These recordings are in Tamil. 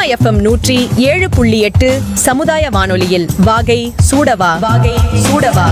எஃப்எம் நூற்றி ஏழு புள்ளி எட்டு சமுதாய வானொலியில் வாகை சூடவா வாகை சூடவா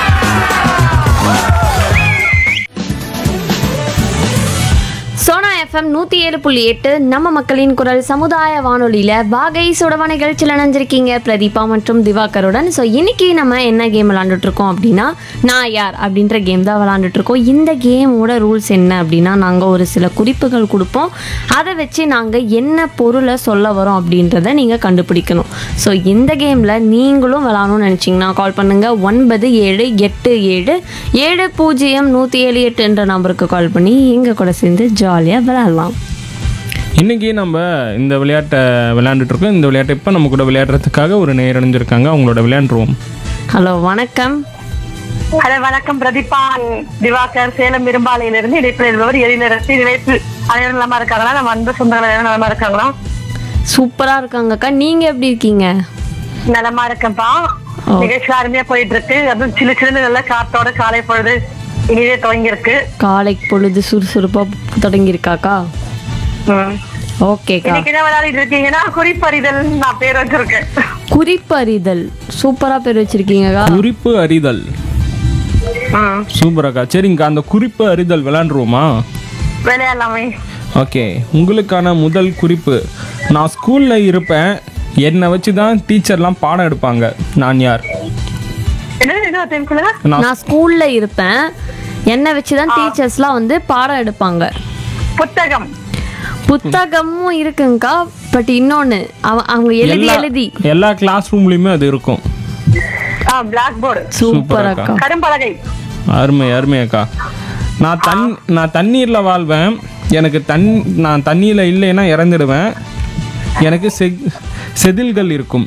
சோனா எஃப்எம் நூற்றி ஏழு புள்ளி எட்டு நம்ம மக்களின் குரல் சமுதாய வானொலியில் வாகை சுடவ நிகழ்ச்சியில் இணைஞ்சிருக்கீங்க பிரதீபா மற்றும் திவாகருடன் ஸோ இன்னைக்கு நம்ம என்ன கேம் விளாண்டுட்டு இருக்கோம் அப்படின்னா நான் யார் அப்படின்ற கேம் தான் விளாண்டுட்டு இருக்கோம் இந்த கேமோட ரூல்ஸ் என்ன அப்படின்னா நாங்கள் ஒரு சில குறிப்புகள் கொடுப்போம் அதை வச்சு நாங்கள் என்ன பொருளை சொல்ல வரோம் அப்படின்றத நீங்கள் கண்டுபிடிக்கணும் ஸோ இந்த கேமில் நீங்களும் விளாடணும்னு நினச்சிங்கன்னா கால் பண்ணுங்கள் ஒன்பது ஏழு எட்டு ஏழு ஏழு பூஜ்ஜியம் நூற்றி ஏழு எட்டுன்ற நம்பருக்கு கால் பண்ணி எங்கள் கூட சேர்ந்து ஜாலியாக விளாட்லாம் இன்னைக்கு நம்ம இந்த விளையாட்டை விளையாண்டுட்டு இருக்கோம் இந்த விளையாட்டை இப்போ நம்ம கூட விளையாடுறதுக்காக ஒரு நேர் அடைஞ்சிருக்காங்க அவங்களோட விளையாண்டுருவோம் ஹலோ வணக்கம் ஹலோ வணக்கம் பிரதீபா திவாகர் சேலம் இரும்பாலையிலிருந்து இடைப்பில் இருப்பவர் எழிலரசி இணைப்பு அனைவரும் நலமா இருக்காங்களா நம்ம அன்பு சொந்தங்கள் அனைவரும் நலமா இருக்காங்களா சூப்பராக இருக்காங்கக்கா நீங்கள் எப்படி இருக்கீங்க நலமா இருக்கேன்ப்பா நிகழ்ச்சி அருமையா போயிட்டு இருக்கு அதுவும் சின்ன சின்ன நல்ல காத்தோட காலை பொழுது இனிதே துவங்கி இருக்கு காலை பொழுது சுறுசுறுப்பாக தொடங்கியிருக்காக்கா ம். ஓகேக்கா இன்னைக்கு என்ன விளையாடிட்டு இருக்கீங்கன்னா குறிப்பறிதல் நான் பேர் வச்சிருக்கேன் குறிப்பறிதல் சூப்பராக பேர் வச்சிருக்கீங்கக்கா குறிப்பு அறிதல் ம். சூப்பராக்கா சரிங்கக்கா அந்த குறிப்பு அறிதல் விளையாண்டுருவோமா விளையாடலாமே ஓகே உங்களுக்கான முதல் குறிப்பு நான் ஸ்கூலில் இருப்பேன் என்னை வச்சு தான் டீச்சர்லாம் பாடம் எடுப்பாங்க நான் யார் என்ன என்ன தெரிஞ்சுக்கல நான் நான் ஸ்கூலில் இருப்பேன் என்னை வச்சு தான் டீச்சர்ஸ்லாம் வந்து பாடம் எடுப்பாங்க புத்தகம் புத்தகமும் இருக்குங்கக்கா பட் இன்னொன்று அவங்க எழுதி எல்லா எழுதி எல்லா கிளாஸ் ரூம்லேயுமே அது இருக்கும் பிளாக் போர்டு சூப்பராக்கா கரும்பலகை அருமை அருமையாக்கா நான் தண் நான் தண்ணீரில் வாழ்வேன் எனக்கு தண் நான் தண்ணியில் இல்லைன்னா இறந்துடுவேன் எனக்கு செ செதில்கள் இருக்கும்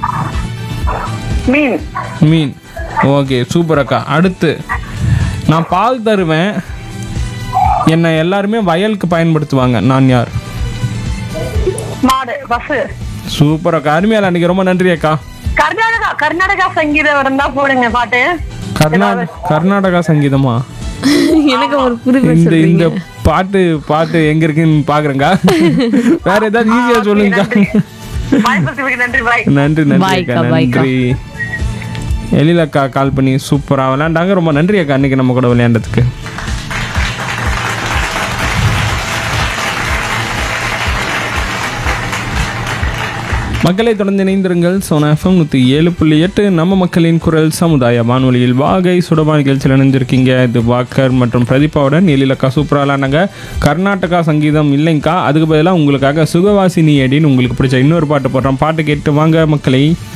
மீன் மீன் ஓகே சூப்பர் அக்கா அடுத்து நான் பால் தருவேன் என்னை எல்லாருமே வயலுக்கு பயன்படுத்துவாங்க நான் யார் மாடு பசு சூப்பர் அக்கா அருமையால் அன்றைக்கி ரொம்ப நன்றி அக்கா கர்நாடகா கர்நாடகா சங்கீதம் இருந்தா போடுங்க பாட்டு கர்நாடக கர்நாடகா சங்கீதமா எனக்கு ஒரு புரிவு இந்த இந்த பாட்டு பாட்டு எங்க இருக்குன்னு பாக்குறேங்க வேற ஏதாவது ஈஸியா சொல்லுங்கக்கா வாய்ப்பு நன்றி பாய் நன்றி நன்றி Bye அக்கா அக்கா, bye அக்கா. நன்றி எழில் அக்கா கால் பண்ணி சூப்பரா விளையாண்டாங்க ரொம்ப நன்றி அக்கா அன்னைக்கு நம்ம கூட விளையாண்டதுக்கு மக்களை தொடர்ந்து இணைந்திருங்கள் சோனா எஃப்எம் நூற்றி ஏழு புள்ளி எட்டு நம்ம மக்களின் குரல் சமுதாய வானொலியில் வாகை சுடபா நிகழ்ச்சியில் இணைஞ்சிருக்கீங்க இது வாக்கர் மற்றும் பிரதீபாவுடன் எழிலக்கா சூப்பராக விளாண்டாங்க கர்நாடகா சங்கீதம் இல்லைங்கக்கா அதுக்கு பதிலாக உங்களுக்காக சுகவாசினி அடின்னு உங்களுக்கு பிடிச்ச இன்னொரு பாட்டு போடுறோம் பாட்டு கேட்டு வாங்க மக்களை